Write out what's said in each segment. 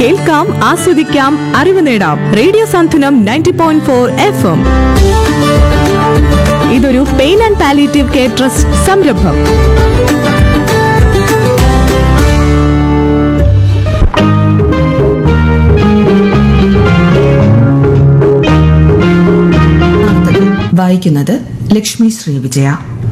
കേൾക്കാം ആസ്വദിക്കാം അറിവ് നേടാം radio Santhwanam ninety point four F M ഇതൊരു pain and palliative care trust സംരംഭം വാർത്തകൾ വായിക്കുന്നത് ലക്ഷ്മി ശ്രീ വിജയ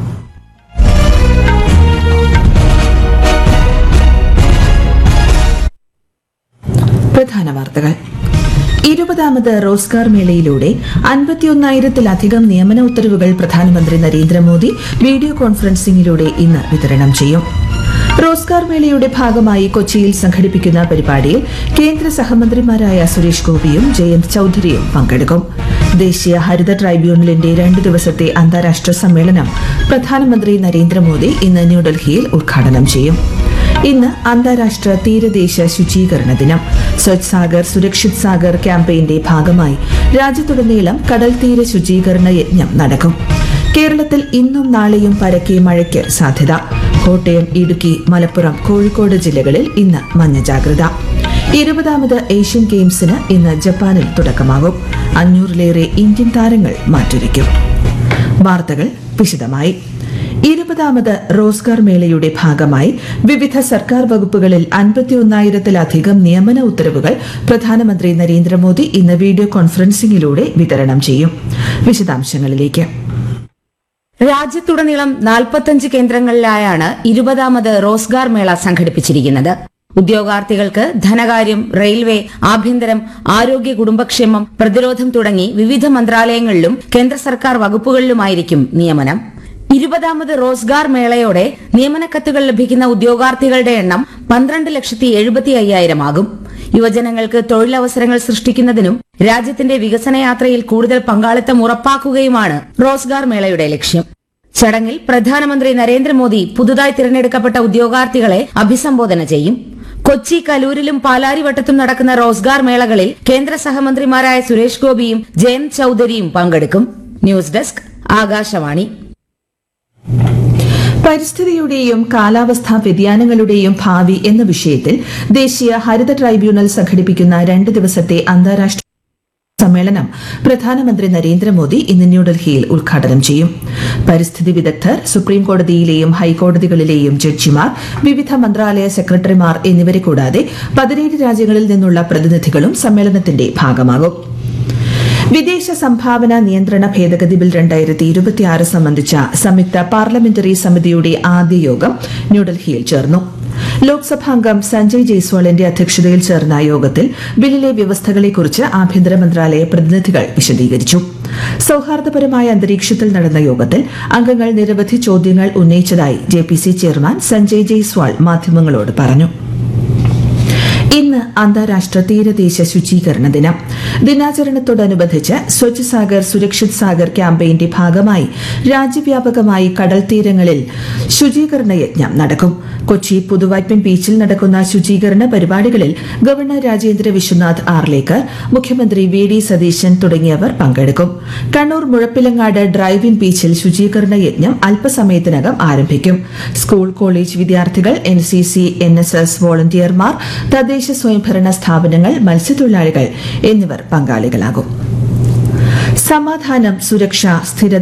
പ്രധാന വാർത്തകൾ ഇരുപതാമത് റോസ്ഗാർ മേളയിലൂടെ അൻപത്തിയൊന്നായിരത്തിലധികം നിയമന ഉത്തരവുകൾ പ്രധാനമന്ത്രി നരേന്ദ്രമോദി വീഡിയോ കോൺഫറൻസിംഗിലൂടെ ഇന്ന് വിതരണം ചെയ്യും റോസ്ഗാർ മേളയുടെ ഭാഗമായി കൊച്ചിയിൽ സംഘടിപ്പിക്കുന്ന പരിപാടിയിൽ കേന്ദ്ര സഹമന്ത്രിമാരായ സുരേഷ് ഗോപിയും ജയന്ത് ചൌധരിയും പങ്കെടുക്കും ദേശീയ ഹരിത ട്രൈബ്യൂണലിന്റെ രണ്ട് ദിവസത്തെ അന്താരാഷ്ട്ര സമ്മേളനം പ്രധാനമന്ത്രി നരേന്ദ്രമോദി ഇന്ന് ന്യൂഡൽഹിയിൽ ഉദ്ഘാടനം ചെയ്യും ഇന്ന് അന്താരാഷ്ട്ര തീരദേശ ശുചീകരണ ദിനം സ്വച്ഛ് സാഗർ സുരക്ഷിത് സാഗർ ക്യാമ്പയിന്റെ ഭാഗമായി രാജ്യത്തുടനീളം കടൽ തീര ശുചീകരണ യജ്ഞം നടക്കും കേരളത്തിൽ ഇന്നും നാളെയും പരക്കെ മഴയ്ക്ക് സാധ്യത കോട്ടയം ഇടുക്കി മലപ്പുറം കോഴിക്കോട് ജില്ലകളിൽ ഇന്ന് മഞ്ഞ ജാഗ്രത ഇരുപതാമത് ഏഷ്യൻ ഗെയിംസിന് ഇന്ന് ജപ്പാനിൽ തുടക്കമാകും അഞ്ഞൂറിലേറെ ഇന്ത്യൻ താരങ്ങൾ മാറ്റുരയ്ക്കും വാർത്തകൾ വിശദമായി ഇരുപതാമത് റോസ്ഗാർ മേളയുടെ ഭാഗമായി വിവിധ സർക്കാർ വകുപ്പുകളിൽ അൻപത്തിയൊന്നായിരത്തിലധികം നിയമന ഉത്തരവുകൾ പ്രധാനമന്ത്രി നരേന്ദ്രമോദി ഇന്ന് വീഡിയോ കോൺഫറൻസിംഗിലൂടെ വിതരണം ചെയ്യും വിശദാംശങ്ങളിലേക്ക് രാജ്യത്തുടനീളം നാൽപ്പത്തഞ്ച് കേന്ദ്രങ്ങളിലായാണ് ഇരുപതാമത് റോസ്ഗാർ മേള സംഘടിപ്പിച്ചിരിക്കുന്നത് ഉദ്യോഗാർത്ഥികൾക്ക് ധനകാര്യം റെയിൽവേ ആഭ്യന്തരം ആരോഗ്യ കുടുംബക്ഷേമം പ്രതിരോധം തുടങ്ങി വിവിധ മന്ത്രാലയങ്ങളിലും കേന്ദ്ര സർക്കാർ വകുപ്പുകളിലുമായിരിക്കും നിയമനം ഇരുപതാമത് റോസ്ഗാർ മേളയോടെ നിയമനക്കത്തുകൾ ലഭിക്കുന്ന ഉദ്യോഗാർത്ഥികളുടെ എണ്ണം പന്ത്രണ്ട് ലക്ഷത്തി എഴുപത്തി അയ്യായിരം ആകും യുവജനങ്ങൾക്ക് തൊഴിലവസരങ്ങൾ സൃഷ്ടിക്കുന്നതിനും രാജ്യത്തിന്റെ വികസന യാത്രയിൽ കൂടുതൽ പങ്കാളിത്തം ഉറപ്പാക്കുകയുമാണ് റോസ്ഗാർ മേളയുടെ ലക്ഷ്യം ചടങ്ങിൽ പ്രധാനമന്ത്രി നരേന്ദ്രമോദി പുതുതായി തിരഞ്ഞെടുക്കപ്പെട്ട ഉദ്യോഗാർത്ഥികളെ അഭിസംബോധന ചെയ്യും കൊച്ചി കലൂരിലും പാലാരിവട്ടത്തും നടക്കുന്ന റോസ്ഗാർ മേളകളിൽ കേന്ദ്ര സഹമന്ത്രിമാരായ സുരേഷ് ഗോപിയും ജയന്ത് ചൌധരിയും പങ്കെടുക്കും ന്യൂസ് ഡെസ്ക് ആകാശവാണി പരിസ്ഥിതിയുടെയും കാലാവസ്ഥാ വ്യതിയാനങ്ങളുടെയും ഭാവി എന്ന വിഷയത്തിൽ ദേശീയ ഹരിത ട്രൈബ്യൂണൽ സംഘടിപ്പിക്കുന്ന രണ്ട് ദിവസത്തെ അന്താരാഷ്ട്ര സമ്മേളനം പ്രധാനമന്ത്രി നരേന്ദ്രമോദി ഇന്ന് ന്യൂഡൽഹിയിൽ ഉദ്ഘാടനം ചെയ്യും പരിസ്ഥിതി വിദഗ്ധർ സുപ്രീം കോടതിയിലെയും ഹൈക്കോടതികളിലെയും ജഡ്ജിമാർ വിവിധ മന്ത്രാലയ സെക്രട്ടറിമാർ എന്നിവരെ കൂടാതെ പതിനേഴ് രാജ്യങ്ങളിൽ നിന്നുള്ള പ്രതിനിധികളും സമ്മേളനത്തിന്റെ ഭാഗമാകും വിദേശ സംഭാവന നിയന്ത്രണ ഭേദഗതി ബിൽ രണ്ടായിരത്തി ഇരുപത്തിയാറ് സംബന്ധിച്ച സംയുക്ത പാർലമെന്ററി സമിതിയുടെ ആദ്യ യോഗം ന്യൂഡൽഹിയിൽ ചേർന്നു ലോക്സഭാംഗം സഞ്ജയ് ജയ്സ്വാളിന്റെ അധ്യക്ഷതയിൽ ചേർന്ന യോഗത്തിൽ ബില്ലിലെ വ്യവസ്ഥകളെക്കുറിച്ച് ആഭ്യന്തര മന്ത്രാലയ പ്രതിനിധികൾ വിശദീകരിച്ചു സൌഹാർദ്ദപരമായ അന്തരീക്ഷത്തിൽ നടന്ന യോഗത്തിൽ അംഗങ്ങൾ നിരവധി ചോദ്യങ്ങൾ ഉന്നയിച്ചതായി ജെ ചെയർമാൻ സഞ്ജയ് ജയ്സ്വാൾ മാധ്യമങ്ങളോട് പറഞ്ഞു ഇന്ന് അന്താരാഷ്ട്ര തീരദേശ ശുചീകരണ ദിനം ദിനാചരണത്തോടനുബന്ധിച്ച് സ്വച്ഛ് സാഗർ സുരക്ഷിത് സാഗർ ക്യാമ്പയിന്റെ ഭാഗമായി രാജ്യവ്യാപകമായി കടൽ തീരങ്ങളിൽ ശുചീകരണ യജ്ഞം നടക്കും കൊച്ചി പുതുവൈപ്പൻ ബീച്ചിൽ നടക്കുന്ന ശുചീകരണ പരിപാടികളിൽ ഗവർണർ രാജേന്ദ്ര വിശ്വനാഥ് ആർലേക്കർ മുഖ്യമന്ത്രി വി ഡി സതീശൻ തുടങ്ങിയവർ പങ്കെടുക്കും കണ്ണൂർ മുഴപ്പിലങ്ങാട് ഡ്രൈവ് ഇൻ ബീച്ചിൽ ശുചീകരണ യജ്ഞം അല്പസമയത്തിനകം ആരംഭിക്കും സ്കൂൾ കോളേജ് വിദ്യാർത്ഥികൾ N C C N S S വോളണ്ടിയർമാർ തദ്ദേശ സ്വയംഭരണ സ്ഥാപനങ്ങൾ മത്സ്യത്തൊഴിലാളികൾ എന്നിവർ പങ്കാളികളാകും സമാധാനം സുരക്ഷ സ്ഥിരത